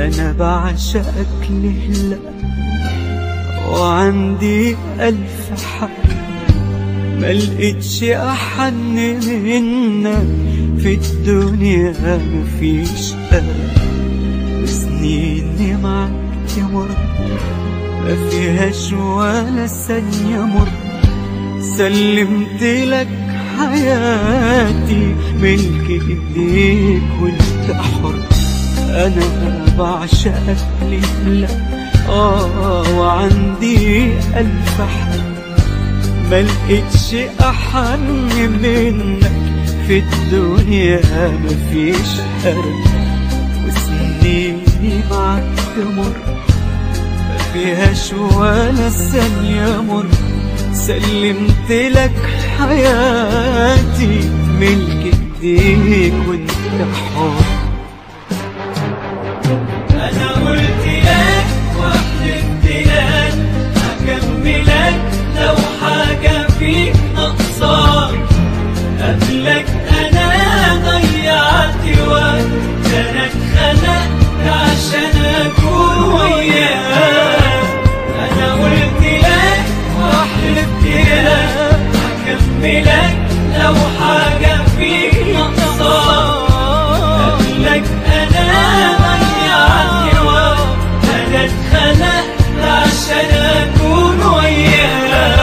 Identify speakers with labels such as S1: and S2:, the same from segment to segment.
S1: أنا بعشقك لهلا وعندي ألف حق ملقتش أحن منك في الدنيا مفيش قلب سنيني معك تمر ما فيهاش ولا ثانية مر سلمت لك حياتي ملك ايديك وانت حر انا بعشقك لله اه وعندي الف حق ملقتش احن منك في الدنيا مفيش قلب وسنيني معك تمر ما فيهاش ولا ثانية مر سلمت لك حياتي ملك ايديك وانت حر
S2: انا قلت لك وحلفت لك هكملك لو حاجة فيك ناقصاك قبلك انا ضيعت وقت ده انا اتخلقت عشان اكون وياك انا قلت لك وحلفت لك هكملك لو حاجة فيك ناقصاك قبلك انا ضيعت وقت انا اتخلقت عشان اكون وياك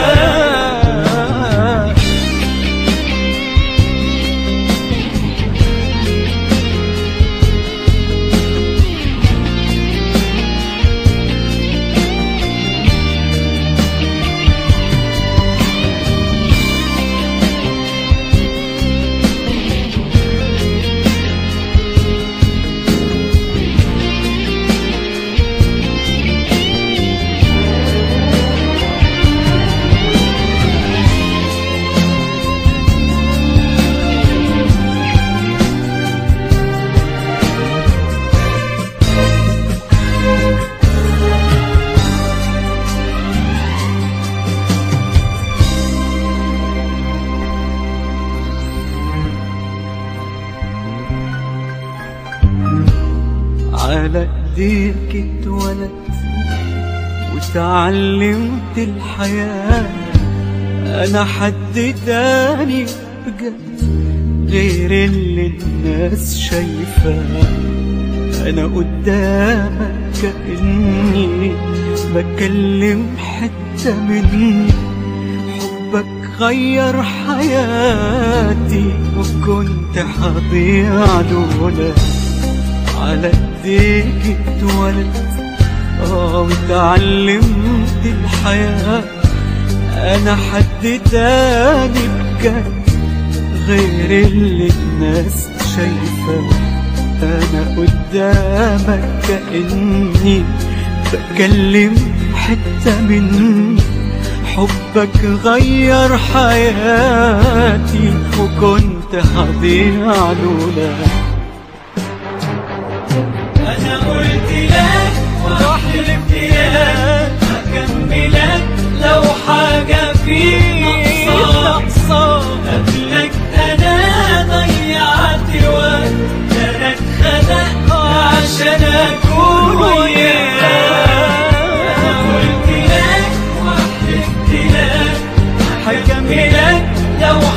S1: على ايديك اتولدت وتعلمت الحياة انا حد تاني بجد غير اللي الناس شايفاه انا قدامك كأني بكلم حتة مني حبك غير حياتي وكنت هضيع لولاك على ايديك اتولدت اه وتعلمت الحياة انا حد تاني بجد غير اللي الناس شايفاه انا قدامك كأني بكلم حتة مني حبك غير حياتي وكنت هضيع لولاك
S2: انا قلت لك وحلفت لك هكملك لو حاجة فيك ناقصاك قبلك انا ضيعت وقت ده انا اتخلقت عشان اكون وياك انا قلت لك وحلفت لك هكملك لو